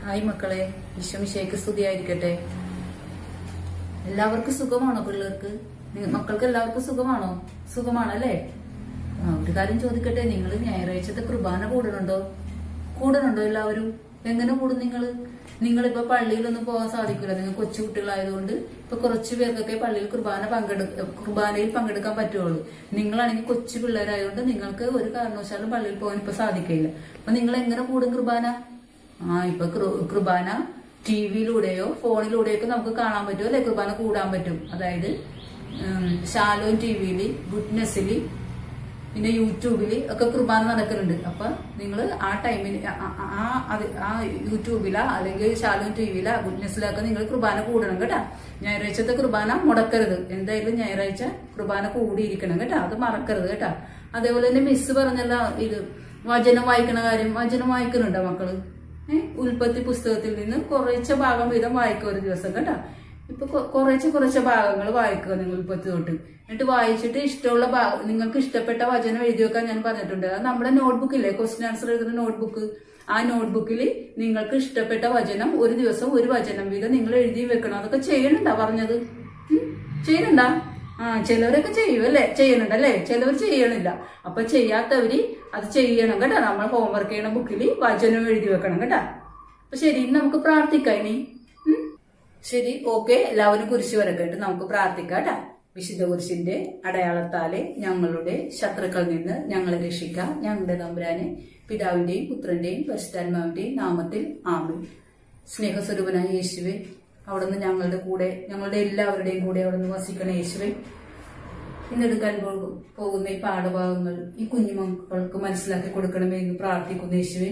Hi മക്കളെ വിശ്വമിശേക്ക് സ്തുതിയായിരിക്കട്ടെ എല്ലാവർക്കും സുഖമാണോ പിള്ളേർക്ക് നി- മക്കൾക്ക് എല്ലാവർക്കും സുഖമാണോ സുഖമാണല്ലേ ആ, ഒരു കാര്യം ചോദിക്കട്ടെ നിങ്ങൾ ഞായറാഴ്ചത്തെ കുർബാന കൂടുന്നുണ്ടോ കൂടുന്നുണ്ടോ എല്ലാവരും എങ്ങനെ കൂടും നിങ്ങൾ നിങ്ങളിപ്പോ പള്ളിയിലൊന്നും പോകാൻ സാധിക്കില്ല നിങ്ങൾ കൊച്ചു കുട്ടികളായതുകൊണ്ട് ഇപ്പൊ കുറച്ച് പേർക്കൊക്കെ പള്ളിയിൽ കുർബാന പങ്കെടുക്ക കുർബാനയിൽ പങ്കെടുക്കാൻ പറ്റുള്ളൂ നിങ്ങളാണെങ്കിൽ കൊച്ചു പിള്ളേരായതുകൊണ്ട് നിങ്ങൾക്ക് ഒരു കാരണവശാലും പള്ളിയിൽ പോകാൻ ഇപ്പൊ സാധിക്കില്ല അപ്പൊ നിങ്ങൾ എങ്ങനെ കൂടും കുർബാന ആ ഇപ്പൊ കൃ- കുർബാന ടി വിയിലൂടെയോ ഫോണിലൂടെയോ ഒക്കെ നമുക്ക് കാണാൻ പറ്റും അല്ലെ കുർബാന കൂടാൻ പറ്റും അതായത് ഷാലോൻ ടി വിയിൽ ഗുഡ്നെസ്സിൽ പിന്നെ യൂട്യൂബില് ഒക്കെ കുർബാന നടക്കുന്നുണ്ട് അപ്പൊ നിങ്ങൾ ആ ടൈമിൽ ആ അത് ആ യൂട്യൂബിലാ അല്ലെങ്കിൽ ഷാലോൻ ടി വിയിലാ ഗുഡ്നെസ്സിലൊക്കെ നിങ്ങൾ കുർബാന കൂടണം കേട്ടാ ഞായറാഴ്ചത്തെ കുർബാന മുടക്കരുത് എന്തായാലും ഞായറാഴ്ച കുർബാന കൂടിയിരിക്കണം കേട്ടാ അത് മറക്കരുത് കേട്ടാ അതേപോലെ തന്നെ മിസ് പറഞ്ഞല്ല ഇത് വചനം വായിക്കണ കാര്യം വചനം വായിക്കുന്നുണ്ടോ മക്കള് ഏഹ് ഉൽപ്പത്തി പുസ്തകത്തിൽ നിന്ന് കുറച്ച് ഭാഗം വീതം വായിക്കുക ഒരു ദിവസം കേട്ടാ ഇപ്പൊ കൊ- കുറച്ച് കുറച്ച് ഭാഗങ്ങൾ വായിക്കുക നിങ്ങൾ ഉൽപ്പത്തി തൊട്ട് എന്നിട്ട് വായിച്ചിട്ട് ഇഷ്ടമുള്ള ഭാഗം നിങ്ങൾക്ക് ഇഷ്ടപ്പെട്ട വചനം എഴുതി വെക്കാൻ ഞാൻ പറഞ്ഞിട്ടുണ്ട് അത് നമ്മുടെ നോട്ട്ബുക്കില്ലേ ക്വസ്റ്റ്യൻ ആൻസർ എഴുതുന്ന നോട്ട്ബുക്ക് ആ നോട്ട്ബുക്കിൽ നിങ്ങൾക്ക് ഇഷ്ടപ്പെട്ട വചനം ഒരു ദിവസം ഒരു വചനം വീതം നിങ്ങൾ എഴുതി വെക്കണം അതൊക്കെ ചെയ്യണുണ്ടാ പറഞ്ഞത് ഉം? ചെയ്യണുണ്ടാ ആ ചിലവരൊക്കെ ചെയ്യും അല്ലേ ചെയ്യണുണ്ടല്ലേ ചിലവർ ചെയ്യണില്ല അപ്പൊ ചെയ്യാത്തവര് അത് ചെയ്യണം കേട്ടോ നമ്മൾ ഹോംവർക്ക് ചെയ്യണ ബുക്കിൽ വചനം എഴുതി വെക്കണം കേട്ടാ അപ്പൊ ശരി ഇനി നമുക്ക് പ്രാർത്ഥിക്കാം ഇനി ഉം? ശരി ഓക്കെ എല്ലാവരും കുരിശ് വരക്കട്ട് നമുക്ക് പ്രാർത്ഥിക്കാം കേട്ടാ വിശുദ്ധ കുരിശിന്റെ അടയാളത്താലെ ഞങ്ങളുടെ ശത്രുക്കളിൽ നിന്ന് ഞങ്ങളെ രക്ഷിക്കാം ഞങ്ങളുടെ തമ്പുരാനെ പിതാവിന്റെയും പുത്രന്റെയും പരിശുദ്ധാത്മാവിന്റെയും നാമത്തിൽ ആമേ സ്നേഹസ്വരൂപനായ യേശുവെ അവിടുന്ന് ഞങ്ങളുടെ കൂടെ ഞങ്ങളുടെ എല്ലാവരുടെയും കൂടെ അവിടുന്ന് വസിക്കണ യേശുവെ ഇന്നെടുക്കാൻ പോകും പോകുന്ന ഈ പാഠഭാഗങ്ങൾ ഈ കുഞ്ഞുമക്കൾക്ക് മനസ്സിലാക്കി കൊടുക്കണമേ എന്ന് പ്രാർത്ഥിക്കുന്നു യേശുവെ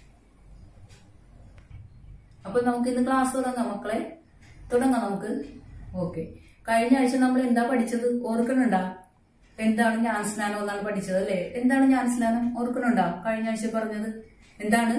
അപ്പൊ നമുക്ക് ഇന്ന് ക്ലാസ് തുടങ്ങാം മക്കളെ തുടങ്ങാം നമുക്ക് ഓക്കെ കഴിഞ്ഞ ആഴ്ച നമ്മൾ എന്താ പഠിച്ചത് ഓർക്കണുണ്ടാ എന്താണ് ഞാൻ സ്നാനം എന്നാണ് പഠിച്ചത് അല്ലേ എന്താണ് ഞാൻ സ്നാനം ഓർക്കണുണ്ടാ കഴിഞ്ഞ ആഴ്ച പറഞ്ഞത് എന്താണ്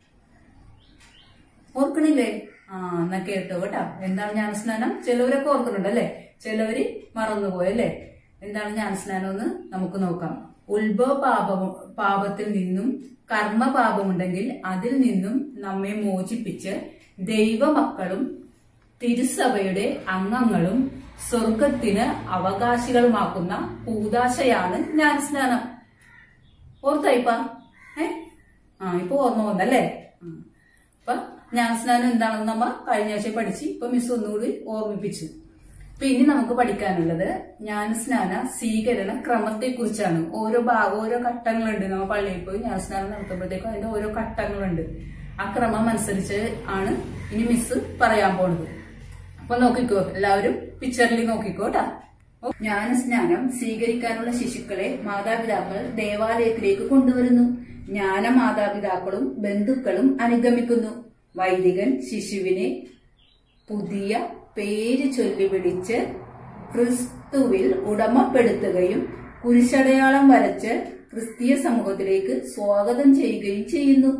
ഓർക്കണില്ലേ ആ എന്നാ കേട്ടോ കേട്ടാ എന്താണ് ഞാൻ സ്നാനം ചിലവരൊക്കെ ഓർക്കുന്നുണ്ട് അല്ലേ ചിലവര് മറന്നുപോയല്ലേ എന്താണ് ഞാൻ സ്നാനം എന്ന് നമുക്ക് നോക്കാം ഉത്ഭവ പാപം പാപത്തിൽ നിന്നും കർമ്മ പാപമുണ്ടെങ്കിൽ അതിൽ നിന്നും നമ്മെ മോചിപ്പിച്ച് ദൈവമക്കളും തിരുസഭയുടെ അംഗങ്ങളും സ്വർഗത്തിന് അവകാശികളുമാക്കുന്ന കൂതാശയാണ് ഞാൻ സ്നാനം ഓർത്തായിപ്പാ ഏ ആ ഇപ്പൊ ഓർമ്മ വന്നല്ലേ ആ. അപ്പൊ ഞാൻ സ്നാനം എന്താണെന്ന് നമ്മ കഴിഞ്ഞ ആഴ്ച പഠിച്ച് ഇപ്പൊ മിസ് ഒന്നുകൂടി ഓർമ്മിപ്പിച്ചു അപ്പൊ ഇനി നമുക്ക് പഠിക്കാനുള്ളത് ഞാൻ സ്നാന സ്വീകരണ ക്രമത്തെ കുറിച്ചാണ് ഓരോ ഭാഗം ഓരോ ഘട്ടങ്ങളുണ്ട് നമ്മ പള്ളിയിൽ പോയി ഞാൻ സ്നാനം നടത്തുമ്പോഴത്തേക്കും അതിന്റെ ഓരോ ഘട്ടങ്ങളുണ്ട് ആ ക്രമം അനുസരിച്ച് ആണ് ഇനി മിസ് പറയാൻ പോണത് അപ്പൊ നോക്കിക്കോ എല്ലാവരും പിക്ചറിൽ നോക്കിക്കോ കേട്ടാ ജ്ഞാനസ്നാനം സ്വീകരിക്കാനുള്ള ശിശുക്കളെ മാതാപിതാക്കൾ ദേവാലയത്തിലേക്ക് കൊണ്ടുവരുന്നു ജ്ഞാന മാതാപിതാക്കളും ബന്ധുക്കളും അനുഗമിക്കുന്നു വൈദികൻ ശിശുവിനെ പുതിയ പേര് ചൊല്ലി വിളിച്ച് ക്രിസ്തുവിൽ ഉടമപ്പെടുത്തുകയും കുരിശടയാളം വരച്ച് ക്രിസ്തീയ സമൂഹത്തിലേക്ക് സ്വാഗതം ചെയ്യുകയും ചെയ്യുന്നു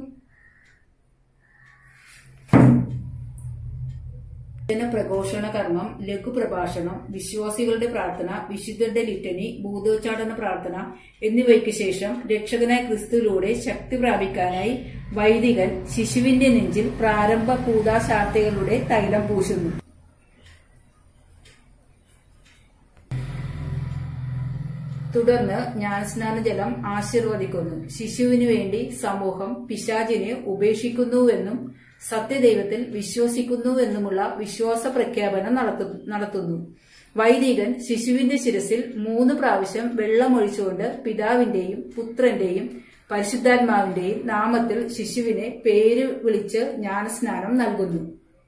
വചന പ്രഘോഷണ കർമ്മം ലഘുപ്രഭാഷണം വിശ്വാസികളുടെ പ്രാർത്ഥന വിശുദ്ധരുടെ ലിറ്റനി ഭൂതോച്ചാടന പ്രാർത്ഥന എന്നിവയ്ക്ക് ശേഷം രക്ഷകനായ ക്രിസ്തുവിലൂടെ ശക്തി പ്രാപിക്കാനായി വൈദികൻ ശിശുവിന്റെ നെഞ്ചിൽ പ്രാരംഭ കൂതാശാർത്തികളുടെ തൈലം പൂശുന്നു തുടർന്ന് ജ്ഞാനസ്നാന ജലം ആശീർവദിക്കുന്നു ശിശുവിനു വേണ്ടി സമൂഹം പിശാചിനെ ഉപേക്ഷിക്കുന്നുവെന്നും സത്യദൈവത്തിൽ വിശ്വസിക്കുന്നുവെന്നുമുള്ള വിശ്വാസ പ്രഖ്യാപനം നടത്തു- നടത്തുന്നു വൈദികൻ ശിശുവിന്റെ ശിരസിൽ മൂന്ന് പ്രാവശ്യം വെള്ളമൊഴിച്ചുകൊണ്ട് പിതാവിന്റെയും പുത്രന്റെയും പരിശുദ്ധാത്മാവിന്റെയും നാമത്തിൽ ശിശുവിനെ പേര് വിളിച്ച് ജ്ഞാനസ്നാനം നൽകുന്നു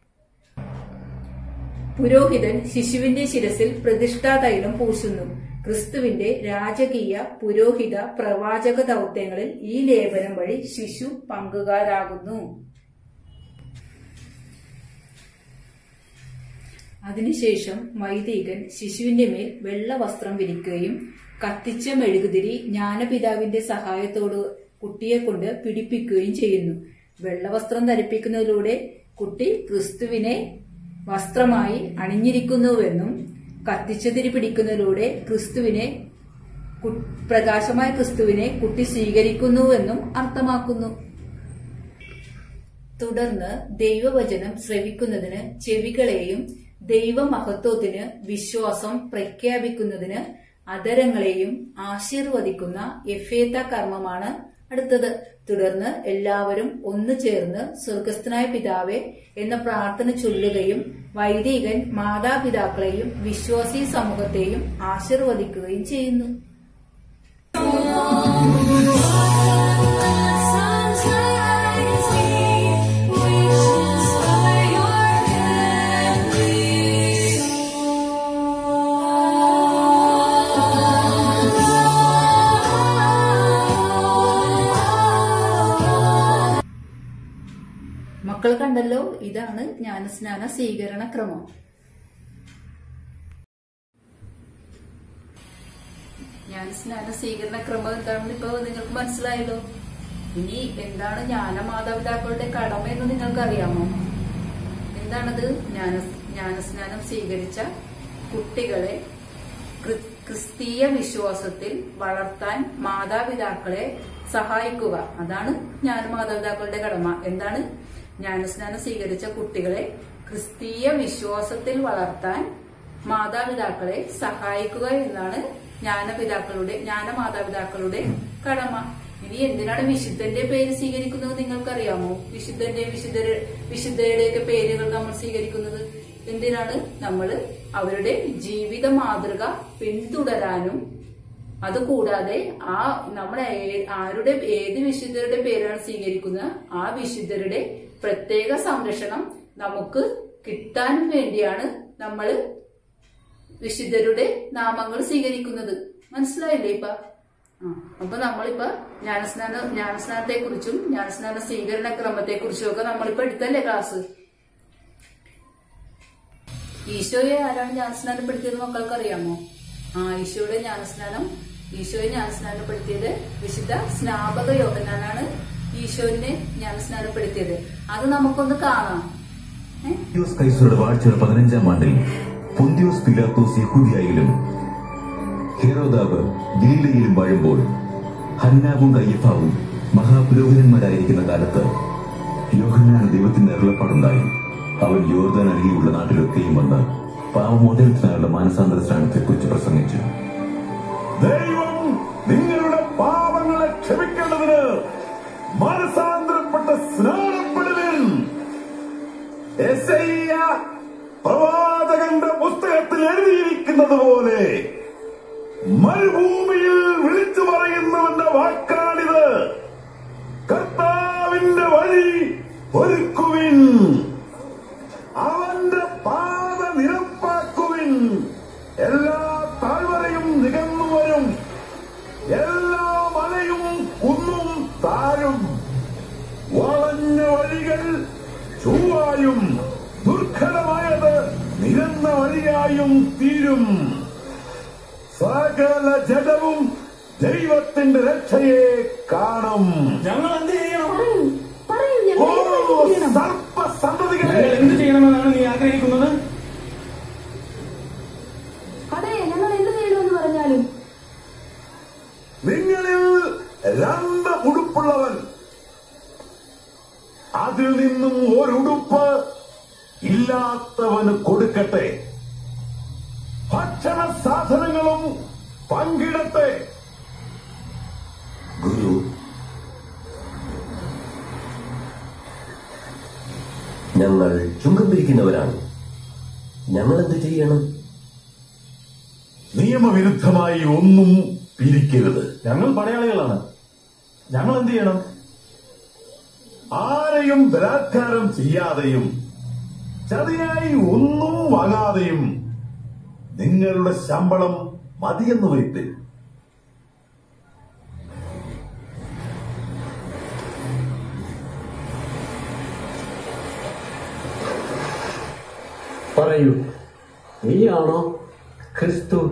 പുരോഹിതൻ ശിശുവിന്റെ ശിരസിൽ പ്രതിഷ്ഠാ തൈലം പൂശുന്നു ക്രിസ്തുവിന്റെ രാജകീയ പുരോഹിത പ്രവാചക ദൗത്യങ്ങളിൽ ഈ ലേപനം വഴി ശിശു പങ്കുകാരാകുന്നു അതിനുശേഷം വൈദികൻ ശിശുവിന്റെ മേൽ വെള്ള വസ്ത്രം വിരിക്കുകയും കത്തിച്ച മെഴുകുതിരി ജ്ഞാനപിതാവിന്റെ സഹായത്തോട് കുട്ടിയെ കൊണ്ട് പിടിപ്പിക്കുകയും ചെയ്യുന്നു വെള്ളവസ്ത്രം ധരിപ്പിക്കുന്നതിലൂടെ കുട്ടി ക്രിസ്തുവിനെ വസ്ത്രമായി അണിഞ്ഞിരിക്കുന്നുവെന്നും കത്തിച്ചതിരി പിടിക്കുന്നതിലൂടെ ക്രിസ്തുവിനെ കു- പ്രകാശമായ ക്രിസ്തുവിനെ കുട്ടി സ്വീകരിക്കുന്നുവെന്നും അർത്ഥമാക്കുന്നു തുടർന്ന് ദൈവവചനം ശ്രവിക്കുന്നതിന് ചെവികളെയും ദൈവമഹത്വത്തിന് വിശ്വാസം പ്രഖ്യാപിക്കുന്നതിന് അതരങ്ങളെയും ആശീർവദിക്കുന്ന എഫേത്ത കർമ്മമാണ് അടുത്തത് തുടർന്ന് എല്ലാവരും ഒന്നു ചേർന്ന് സ്വർഗസ്ഥനായ പിതാവെ എന്ന പ്രാർത്ഥന ചൊല്ലുകയും വൈദികൻ മാതാപിതാക്കളെയും വിശ്വാസി സമൂഹത്തെയും ആശീർവദിക്കുകയും ചെയ്യുന്നു Sometimes he wishes for your heavenly soul. മക്കൾ കണ്ടല്ലോ ഇതാണ് ജ്ഞാനസ്നാന സ്വീകരണ ക്രമം ജ്ഞാനസ്നാന സ്വീകരണ ക്രമം എന്താണെന്ന് ഇപ്പൊ നിങ്ങൾക്ക് മനസ്സിലായല്ലോ ഇനി എന്താണ് ജ്ഞാന മാതാപിതാക്കളുടെ കടമ എന്ന് നിങ്ങൾക്ക് അറിയാമോ എന്താണത് ജ്ഞാന ജ്ഞാനസ്നാനം സ്വീകരിച്ച കുട്ടികളെ ക്രി- ക്രിസ്തീയ വിശ്വാസത്തിൽ വളർത്താൻ മാതാപിതാക്കളെ സഹായിക്കുക അതാണ് ജ്ഞാന മാതാപിതാക്കളുടെ കടമ എന്താണ് ജ്ഞാനസ്നാനം സ്വീകരിച്ച കുട്ടികളെ ക്രിസ്തീയ വിശ്വാസത്തിൽ വളർത്താൻ മാതാപിതാക്കളെ സഹായിക്കുക എന്നാണ് ജ്ഞാനപിതാക്കളുടെ ജ്ഞാന മാതാപിതാക്കളുടെ കടമ ഇനി എന്തിനാണ് വിശുദ്ധന്റെ പേര് സ്വീകരിക്കുന്നത് നിങ്ങൾക്കറിയാമോ വിശുദ്ധന്റെ വിശുദ്ധ വിശുദ്ധയുടെയൊക്കെ പേരുകൾ നമ്മൾ സ്വീകരിക്കുന്നത് എന്തിനാണ് നമ്മൾ അവരുടെ ജീവിത മാതൃക പിന്തുടരാനും അതുകൂടാതെ ആ നമ്മുടെ ഏ- ആരുടെ ഏത് വിശുദ്ധരുടെ പേരാണ് സ്വീകരിക്കുന്നത് ആ വിശുദ്ധരുടെ പ്രത്യേക സംരക്ഷണം നമുക്ക് കിട്ടാൻ വേണ്ടിയാണ് നമ്മൾ വിശുദ്ധരുടെ നാമങ്ങൾ സ്വീകരിക്കുന്നത് മനസ്സിലായില്ലേ ഇപ്പൊ ആ അപ്പൊ നമ്മളിപ്പോ ജ്ഞാനസ്നാന ജ്ഞാനസ്നാനത്തെ കുറിച്ചും ജ്ഞാനസ്നാന സ്വീകരണ ക്രമത്തെ കുറിച്ചും ഒക്കെ നമ്മളിപ്പോ എടുത്തല്ലേ ക്ലാസ് ഈശോയെ ആരാണ് ജ്ഞാനസ്നാനപ്പെടുത്തിയത് മക്കൾക്ക് അറിയാമോ ആ ഈശോയുടെ ജ്ഞാനസ്നാനം ഈശോയെ ജ്ഞാനസ്നാനപ്പെടുത്തിയത് വിശുദ്ധ സ്നാപക യോഹനാനാണ് ഈശോനെ ജ്ഞാനസ്നാനപ്പെടുത്തിയത് അത് നമുക്കൊന്ന് കാണാം ഏ പൊന്തിയോസ് കൈസറുടെ വാഴ്ചയുടെ പതിനഞ്ചാം ആണ്ടിൽ പൊന്തിയോസ് പിലാത്തോസ് യഹൂദിയായാലും ഹെറോദാവ് ഗലീലയിലും വാഴുമ്പോൾ ഹന്നാവും കയ്യഫാവും മഹാപുരോഹിതന്മാരായിരിക്കുന്ന കാലത്ത് യോഹന്നാന് ദൈവത്തിന്റെ അരുളപ്പാടുണ്ടായി അവൻ യോർദാൻ അരികെയുള്ള നാട്ടിലൊക്കെയും വന്ന് പാവമോചനത്തിനായുള്ള മാനസാന്തര സ്നാനത്തെക്കുറിച്ച് പ്രസംഗിച്ചു ദൈവം നിങ്ങളുടെ പാപങ്ങളെ ക്ഷമിക്കേണ്ടതിന് മനസാന്തരപ്പെട്ട സ്നാനപ്പെടുവിൻ യെശയ്യ പ്രവാചകന്റെ പുസ്തകത്തിൽ എഴുതിയിരിക്കുന്നത് പോലെ മരുഭൂമിയിൽ വിളിച്ചു പറയുന്നവന്റെ വാക്കാണിത് കർത്താവിന്റെ വഴി ഒരുക്കുവിൻ അവന്റെ പാത നിരപ്പാക്കുവിൻ എല്ലാ താഴ്വരയും നികന്നു വരും എല്ലാ മലയും കുന്നും താഴും വളഞ്ഞ വഴികൾ ചൊവ്വായും ദുർഘടമായത് നിരന്ന വഴിയായും തീരും സകല ജഡവും ദൈവത്തിന്റെ രക്ഷയെ കാണും ഞങ്ങൾ എന്ത് ചെയ്യണം ഓ സർപ്പ സന്തതികളെ ഞങ്ങൾ എന്ത് ചെയ്യണമെന്നാണ് നീ ആഗ്രഹിക്കുന്നത് അതെ ഞങ്ങൾ എന്ത് ചെയ്യണമെന്ന് പറഞ്ഞാലും നിങ്ങളിൽ രണ്ട് ഉടുപ്പുള്ളവൻ അതിൽ നിന്നും ഒരുടുപ്പ് ഇല്ലാത്തവന് കൊടുക്കട്ടെ ഭക്ഷണ സാധനങ്ങളും പങ്കിടട്ടെ ഗുരു ഞങ്ങൾ ചുങ്കം പിരിക്കുന്നവരാണ് ഞങ്ങൾ എന്ത് ചെയ്യണം നിയമവിരുദ്ധമായി ഒന്നും പിരിക്കരുത് ഞങ്ങൾ പടയാളികളാണ് ഞങ്ങൾ എന്ത് ചെയ്യണം ആരെയും ബലാത്കാരം ചെയ്യാതെയും ചതിയായി ഒന്നും വാങ്ങാതെയും നിങ്ങളുടെ ശമ്പളം മതിയെന്ന് വയ്പ്പിൻ പറയൂ നീയാണോ ക്രിസ്തു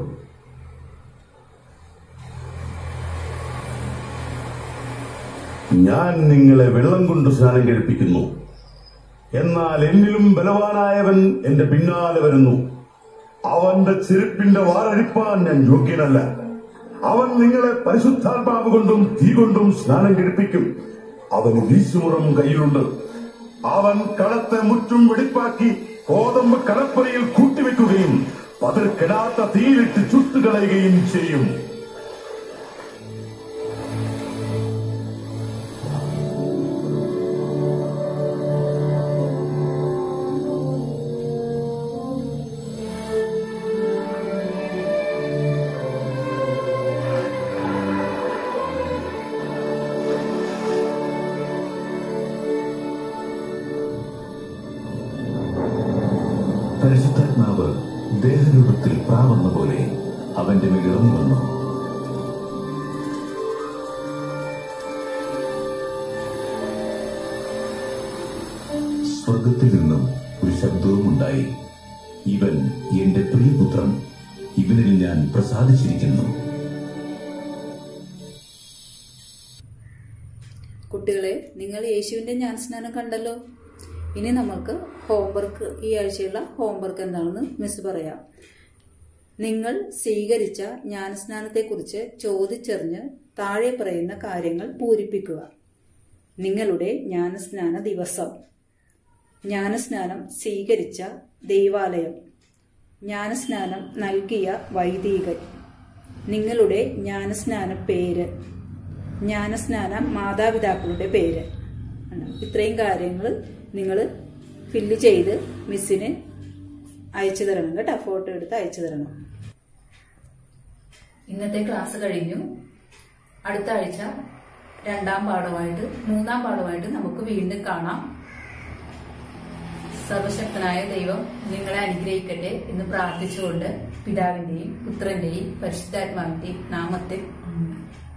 ഞാൻ നിങ്ങളെ വെള്ളം കൊണ്ട് സ്നാനം കഴിപ്പിക്കുന്നു എന്നാൽ എന്നിലും ബലവാനായവൻ എന്റെ പിന്നാലെ വരുന്നു അവന്റെ ചെരുപ്പിന്റെ വാറഴിപ്പാൻ ഞാൻ യോഗ്യനല്ല അവൻ നിങ്ങളെ പരിശുദ്ധാത്മാവ് കൊണ്ടും തീ കൊണ്ടും സ്നാനം കഴിപ്പിക്കും അവന് വീശുമുറം കയ്യിലുണ്ട് അവൻ കളത്തെ മുറ്റും വെടിപ്പാക്കി കോതമ്പ് കളപ്പുരയിൽ കൂട്ടിവെക്കുകയും പതിർ കെടാത്ത തീയിലിട്ട് ചുട്ടുകളയുകയും ചെയ്യും പരിശുദ്ധാത്മാവ് ദേഹരൂപത്തിൽ പ്രാവെന്ന പോലെ അവന്റെ മേൽ ഇറങ്ങി വന്നു സ്വർഗത്തിൽ നിന്നും ഒരു ശബ്ദവും ഉണ്ടായി ഇവൻ എന്റെ പ്രിയപുത്രൻ ഇവനിൽ ഞാൻ പ്രസാദിച്ചിരിക്കുന്നു കുട്ടികളെ നിങ്ങൾ യേശുവിന്റെ ജ്ഞാനസ്നാനം കണ്ടല്ലോ ഇനി നമുക്ക് ഹോംവർക്ക് ഈ ആഴ്ചയുള്ള ഹോംവർക്ക് എന്താണെന്ന് മിസ് പറയാം നിങ്ങൾ സ്വീകരിച്ച ജ്ഞാനസ്നാനത്തെക്കുറിച്ച് ചോദിച്ചറിഞ്ഞ് താഴെ പറയുന്ന കാര്യങ്ങൾ പൂരിപ്പിക്കുക നിങ്ങളുടെ ജ്ഞാനസ്നാന ദിവസം ജ്ഞാനസ്നാനം സ്വീകരിച്ച ദൈവാലയം ജ്ഞാനസ്നാനം നൽകിയ വൈദികൻ നിങ്ങളുടെ ജ്ഞാനസ്നാന പേര് ജ്ഞാനസ്നാന മാതാപിതാക്കളുടെ പേര് ആണ്. ഇത്രയും കാര്യങ്ങൾ നിങ്ങൾ ഫില്ല് ചെയ്ത് മിസ്സിന് അയച്ചു തരണം കേട്ടോ ഫോട്ടോ എടുത്ത് അയച്ചു തരണം ഇന്നത്തെ ക്ലാസ് കഴിഞ്ഞു അടുത്ത ആഴ്ച രണ്ടാം പാഠമായിട്ട് മൂന്നാം പാഠമായിട്ട് നമുക്ക് വീണ്ടും കാണാം സർവശക്തനായ ദൈവം നിങ്ങളെ അനുഗ്രഹിക്കട്ടെ എന്ന് പ്രാർത്ഥിച്ചുകൊണ്ട് പിതാവിന്റെയും പുത്രന്റെയും പരിശുദ്ധാത്മാവിന്റെയും നാമത്തിൽ ആമേൻ.